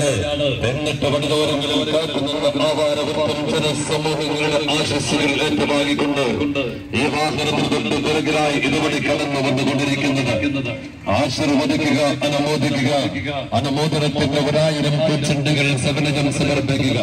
എന്നിട്ട് വടിതോരങ്ങളിൽ കാക്കുന്ന ആവാരവൃത്തം ജനസമൂഹങ്ങളുടെ ആശസ്സുകൾ ഏറ്റുവാങ്ങിക്കൊണ്ട് ഈ വാഹനത്തിൽ തൊട്ട് പിറകിലായി ഇതുവഴി കടന്നു വന്നുകൊണ്ടിരിക്കുന്നത് ആശീർവദിക്കുക അനുമോദിക്കുക അനുമോദനത്തിന്റെ ഒരായിരം പൂച്ചെണ്ടുകൾ സകലജം സമർപ്പിക്കുക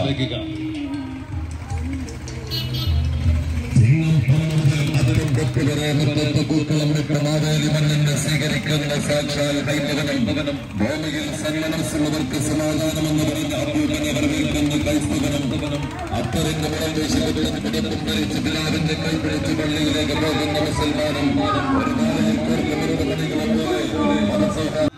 അതിലും കൊട്ടുപറയുന്ന പൂക്കളം വിട്ടമാവേലി മണ്ണിന് സ്വീകരിക്കുന്ന സാക്ഷാൽ ഹൈന്ദവനം ഭൂമിയിൽ സന്മനസ്സുള്ളവർക്ക് സമാധാനമെന്ന് പറഞ്ഞ അഭ്യൂഹനെ വരവേൽക്കുന്ന ക്രൈസ്തവനം അത്തറിന്റെ മുളം വീശിലും പിടിപ്പും ധരിച്ച് പിതാവിന്റെ കൈപിടിച്ച് പള്ളിയിലേക്ക് പോകുന്ന മുസൽമാനും ഒരു നാളിൽ കോർക്കമരുടെ പണികളും പോലെ മനസ്സോഹാ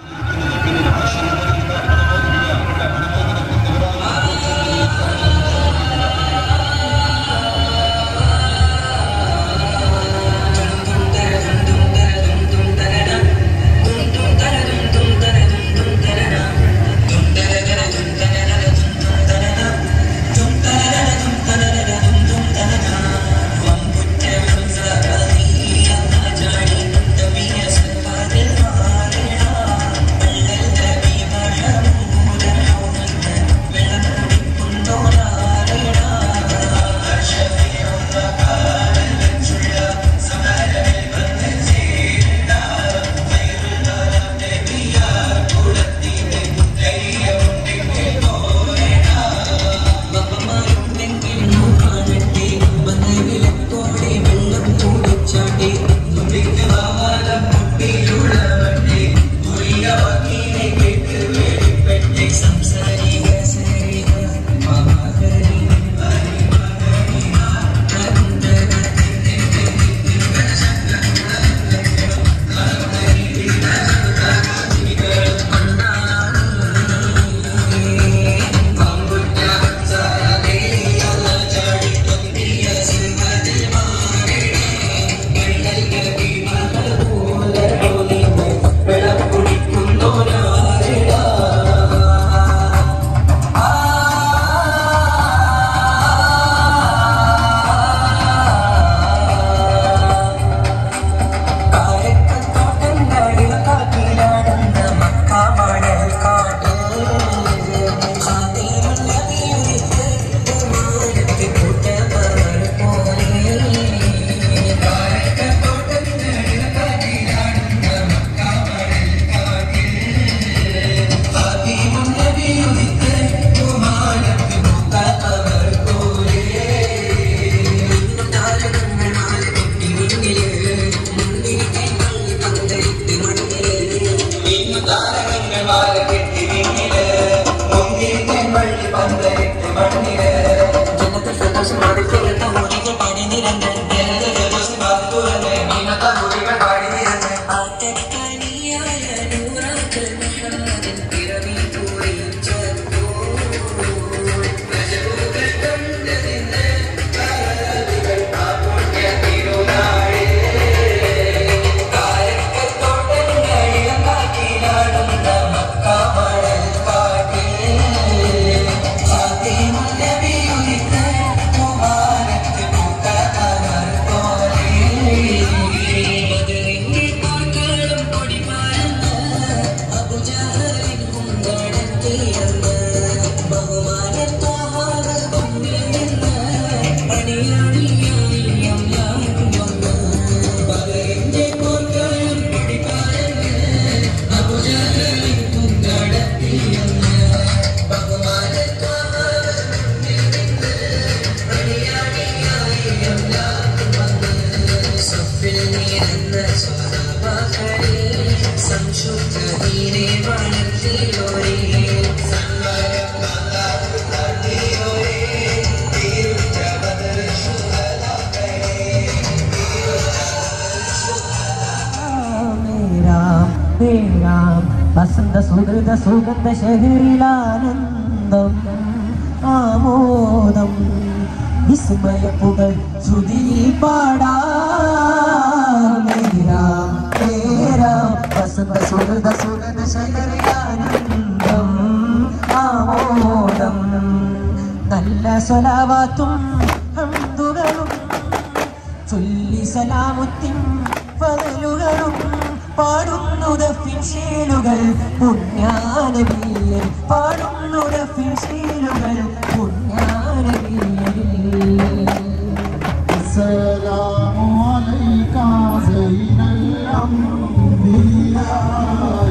വേഴാം വസന്ത സുഹൃത സുഗന്ധ ശഹരിലാനന്ദം ആമോദം വിസ്മയപ്പുകൾ ശ്രുതി പാടാം വേഴാം വേഴാം വസന്ത സുഹൃത സുഗന്ധ ശഹരിലാനന്ദം ആമോദം നല്ല സ്വലാവാത്തും ഹംദുകളും ചൊല്ലി സലാമുത്തിൻ ഫതലുകളും പാടുന്നു ദഫിൻ ശീലുകൾ പുണ്യാനബിയൻ പാടുന്നു ദഫിൻ ശീലുകൾ പുണ്യാരകിയരിൽ السلام عليك زين الأنبياء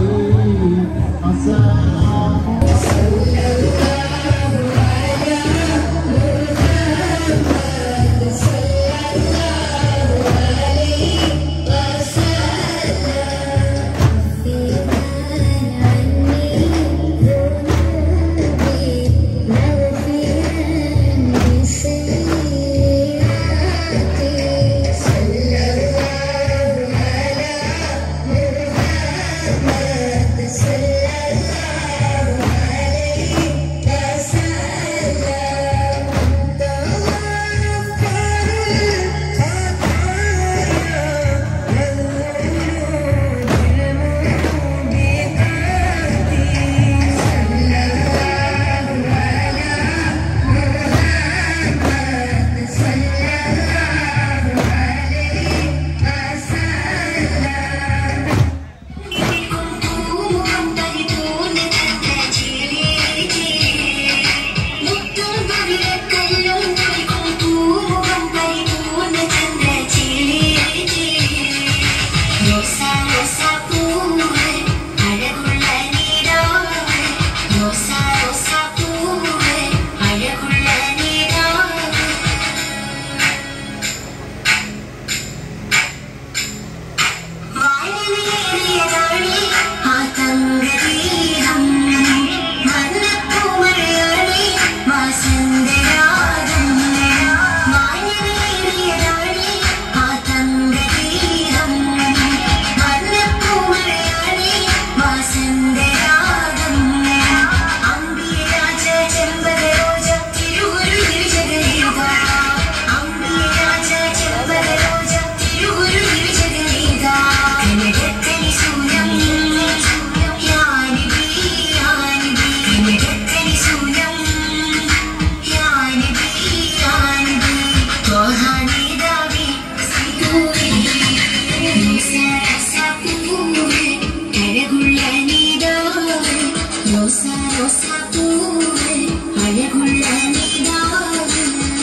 السلام റോസാ റോസാ പൂവ് അഴകുള്ള നിലാവ്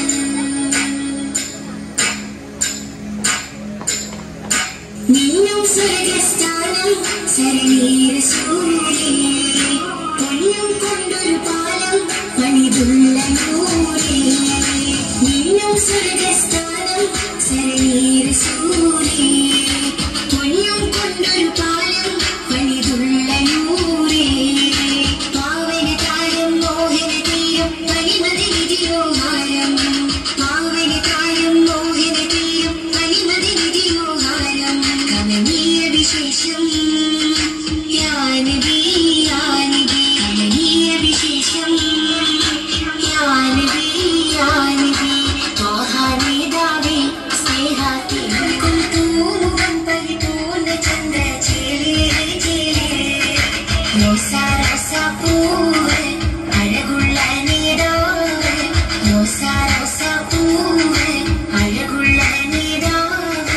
നിന്നും സ്വർഗസ്ഥാനം സരണീര സൂര്യ പൊന്നും കൊണ്ടൊരു പാലം പണിതുള്ള നൂരേ നിന്നും സ്വർഗസ്ഥാനം സരണീര സൂര്യ പൊന്നും കൊണ്ടൊരു പാലം പണിതുള്ള നൂരേ പാവന താരം മോഹന തീരം പനിമതി നിധിയോഹാരം പാവന താരം മോഹന തീരം പനിമതി നിധിയോഹാരം കമനീയ വിശേഷം യാനബി യാനബി കമനീയ വിശേഷം യാനബി യാനബി മോഹാനേതാവേ സ്നേഹാത്തിനും തൂമുഖം പരിപൂർണ്ണ ചന്ദ്ര ചേലേ ചേലേ റോസാ റോസാ പൂവ് അഴകുള്ള നീടാവ് റോസാ റോസാ പൂവ് അഴകുള്ള നീടാവ്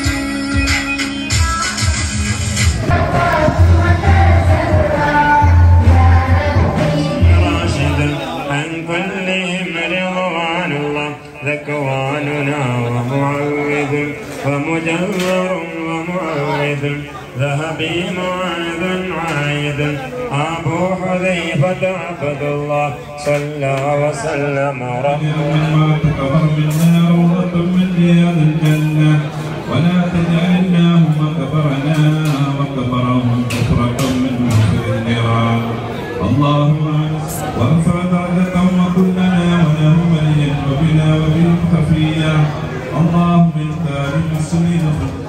راشد عن كلهم رضوان الله ذكواننا ومعوذ ومجبر ومعوذ ذهبي معاذ عايد أبو حذيفة عبد الله صلى وسلم ربنا ما تكفر منا روضة من رياض الجنة ولا تجعل اللهم كفرنا وكفرهم كفرة من مصر النيران اللهم وارفع درجتهم وكلنا ولهم وليا وبنا وبهم خفيا اللهم انت للمسلمين